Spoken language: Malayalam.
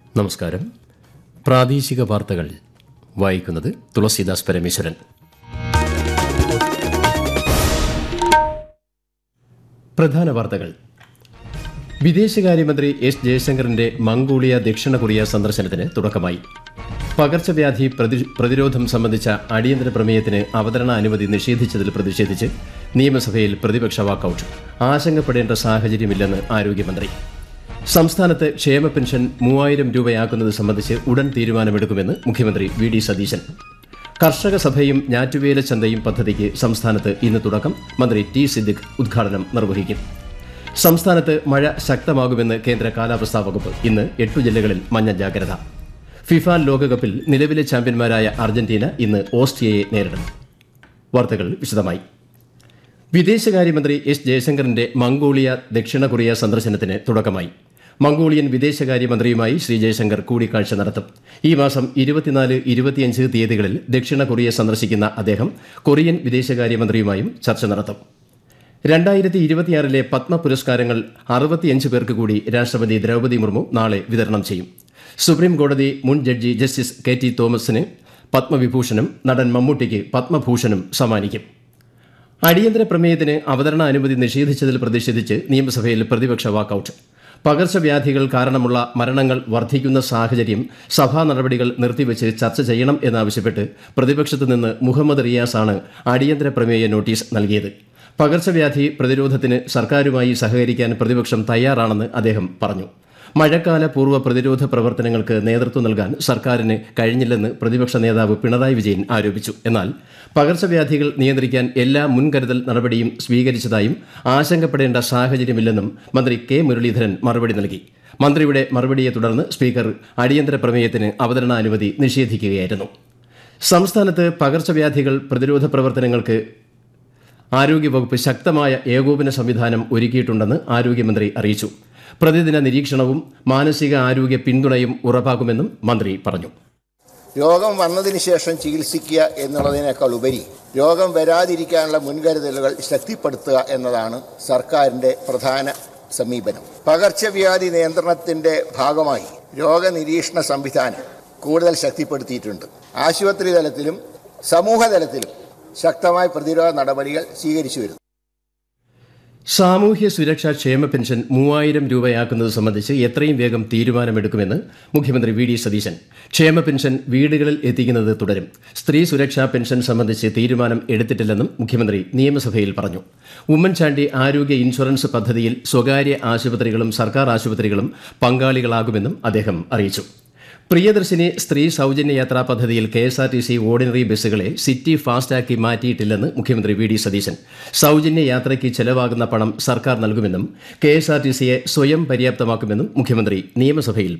നമസ്കാരം പ്രാദേശിക വാർത്തകൾ വായിക്കുന്നത് തുളസീദാസ് പരമേശ്വരൻ പ്രധാന വാർത്തകൾ വിദേശകാര്യമന്ത്രി എസ് ജയശങ്കറിന്റെ മംഗോളിയ ദക്ഷിണ കൊറിയ സന്ദർശനത്തിന് തുടക്കമായി പകർച്ചവ്യാധി പ്രതി- പ്രതിരോധം സംബന്ധിച്ച അടിയന്തര പ്രമേയത്തിന് അവതരണ അനുമതി നിഷേധിച്ചതിൽ പ്രതിഷേധിച്ച് നിയമസഭയിൽ പ്രതിപക്ഷ വാക്കൌട്ട് ആശങ്കപ്പെടേണ്ട സാഹചര്യമില്ലെന്ന് ആരോഗ്യമന്ത്രി സംസ്ഥാനത്ത് ക്ഷേമ പെൻഷൻ മൂവായിരം രൂപയാക്കുന്നത് സംബന്ധിച്ച് ഉടൻ തീരുമാനമെടുക്കുമെന്ന് മുഖ്യമന്ത്രി വി ഡി സതീശൻ കർഷക സഭയും ഞാറ്റുവേല ചന്തയും പദ്ധതിക്ക് സംസ്ഥാനത്ത് ഇന്ന് തുടക്കം മന്ത്രി ടി സിദ്ദിഖ് ഉദ്ഘാടനം നിർവഹിക്കും സംസ്ഥാനത്ത് മഴ ശക്തമാകുമെന്ന് കേന്ദ്ര കാലാവസ്ഥാ വകുപ്പ് ഇന്ന് എട്ടു ജില്ലകളിൽ മഞ്ഞ ജാഗ്രത ഫിഫ ലോകകപ്പിൽ നിലവിലെ ചാമ്പ്യന്മാരായ അർജന്റീന ഇന്ന് ഓസ്ട്രിയയെ നേരിടും വാർത്തകൾ വിശദമായി വിദേശകാര്യമന്ത്രി എസ് ജയശങ്കറിന്റെ മംഗോളിയ ദക്ഷിണ കൊറിയ സന്ദർശനത്തിന് തുടക്കമായി മംഗോളിയൻ വിദേശകാര്യമന്ത്രിയുമായി ശ്രീ ജയശങ്കർ കൂടിക്കാഴ്ച നടത്തും ഈ മാസം ഇരുപത്തിനാല് ഇരുപത്തിയഞ്ച് തീയതികളിൽ ദക്ഷിണ കൊറിയ സന്ദർശിക്കുന്ന അദ്ദേഹം കൊറിയൻ വിദേശകാര്യമന്ത്രിയുമായും ചർച്ച നടത്തും രണ്ടായിരത്തി ഇരുപത്തിയാറിലെ പത്മ പുരസ്കാരങ്ങൾ അറുപത്തിയഞ്ച് പേർക്ക് കൂടി രാഷ്ട്രപതി ദ്രൗപദി മുർമു നാളെ വിതരണം ചെയ്യും സുപ്രീം കോടതി മുൻ ജഡ്ജി ജസ്റ്റിസ് കെ ടി തോമസിന് പത്മവിഭൂഷണും നടൻ മമ്മൂട്ടിക്ക് പത്മഭൂഷണും സമ്മാനിക്കും അടിയന്തര പ്രമേയത്തിന് അവതരണ അനുമതി നിഷേധിച്ചതിൽ പ്രതിഷേധിച്ച് നിയമസഭയിൽ പ്രതിപക്ഷ വാക്കൌട്ട് പകർച്ചവ്യാധികൾ കാരണമുള്ള മരണങ്ങൾ വർദ്ധിക്കുന്ന സാഹചര്യം സഭാ നടപടികൾ നിർത്തിവെച്ച് ചർച്ച ചെയ്യണം എന്നാവശ്യപ്പെട്ട് പ്രതിപക്ഷത്തു നിന്ന് മുഹമ്മദ് റിയാസാണ് അടിയന്തര പ്രമേയ നോട്ടീസ് നൽകിയത് പകർച്ചവ്യാധി പ്രതിരോധത്തിന് സർക്കാരുമായി സഹകരിക്കാൻ പ്രതിപക്ഷം തയ്യാറാണെന്ന് അദ്ദേഹം പറഞ്ഞു മഴക്കാല പൂർവ്വ പ്രതിരോധ പ്രവർത്തനങ്ങൾക്ക് നേതൃത്വം നൽകാൻ സർക്കാരിന് കഴിഞ്ഞില്ലെന്ന് പ്രതിപക്ഷ നേതാവ് പിണറായി വിജയൻ ആരോപിച്ചു എന്നാൽ പകർച്ചവ്യാധികൾ നിയന്ത്രിക്കാൻ എല്ലാ മുൻകരുതൽ നടപടിയും സ്വീകരിച്ചതായും ആശങ്കപ്പെടേണ്ട സാഹചര്യമില്ലെന്നും മന്ത്രി കെ മുരളീധരൻ മറുപടി നൽകി മന്ത്രിയുടെ മറുപടിയെ തുടർന്ന് സ്പീക്കർ അടിയന്തര പ്രമേയത്തിന് അവതരണാനുമതി നിഷേധിക്കുകയായിരുന്നു സംസ്ഥാനത്ത് പകർച്ചവ്യാധികൾ പ്രതിരോധ പ്രവർത്തനങ്ങൾക്ക് ആരോഗ്യവകുപ്പ് ശക്തമായ ഏകോപന സംവിധാനം ഒരുക്കിയിട്ടുണ്ടെന്ന് ആരോഗ്യമന്ത്രി അറിയിച്ചു പ്രതിദിന നിരീക്ഷണവും മാനസിക ആരോഗ്യ പിന്തുണയും ഉറപ്പാക്കുമെന്നും മന്ത്രി പറഞ്ഞു രോഗം വന്നതിന് ശേഷം ചികിത്സിക്കുക എന്നുള്ളതിനേക്കാൾ ഉപരി രോഗം വരാതിരിക്കാനുള്ള മുൻകരുതലുകൾ ശക്തിപ്പെടുത്തുക എന്നതാണ് സർക്കാരിന്റെ പ്രധാന സമീപനം പകർച്ചവ്യാധി നിയന്ത്രണത്തിന്റെ ഭാഗമായി രോഗനിരീക്ഷണ സംവിധാനം കൂടുതൽ ശക്തിപ്പെടുത്തിയിട്ടുണ്ട് ആശുപത്രി തലത്തിലും സമൂഹ തലത്തിലും ശക്തമായ പ്രതിരോധ നടപടികൾ സ്വീകരിച്ചു വരുന്നു സാമൂഹ്യ സുരക്ഷാ ക്ഷേമ പെൻഷൻ മൂവായിരം രൂപയാക്കുന്നത് സംബന്ധിച്ച് എത്രയും വേഗം തീരുമാനമെടുക്കുമെന്ന് മുഖ്യമന്ത്രി വി ഡി സതീശൻ ക്ഷേമ പെൻഷൻ വീടുകളിൽ എത്തിക്കുന്നത് തുടരും സ്ത്രീ സുരക്ഷാ പെൻഷൻ സംബന്ധിച്ച് തീരുമാനം എടുത്തിട്ടില്ലെന്നും മുഖ്യമന്ത്രി നിയമസഭയിൽ പറഞ്ഞു ഉമ്മൻചാണ്ടി ആരോഗ്യ ഇൻഷുറൻസ് പദ്ധതിയിൽ സ്വകാര്യ ആശുപത്രികളും സർക്കാർ ആശുപത്രികളും പങ്കാളികളാകുമെന്നും അദ്ദേഹം അറിയിച്ചു പ്രിയദർശിനി സ്ത്രീ സൗജന്യ യാത്രാ പദ്ധതിയിൽ K S R T C ordinary ബസ്സുകളെ സിറ്റി ഫാസ്റ്റാക്കി മാറ്റിയിട്ടില്ലെന്ന് മുഖ്യമന്ത്രി വി ഡി സതീശൻ സൗജന്യ യാത്രയ്ക്ക് ചെലവാകുന്ന പണം സർക്കാർ നൽകുമെന്നും കെ എസ് ആർ ടി സിയെ സ്വയം പര്യാപ്തമാക്കുമെന്നും മുഖ്യമന്ത്രി നിയമസഭയിൽ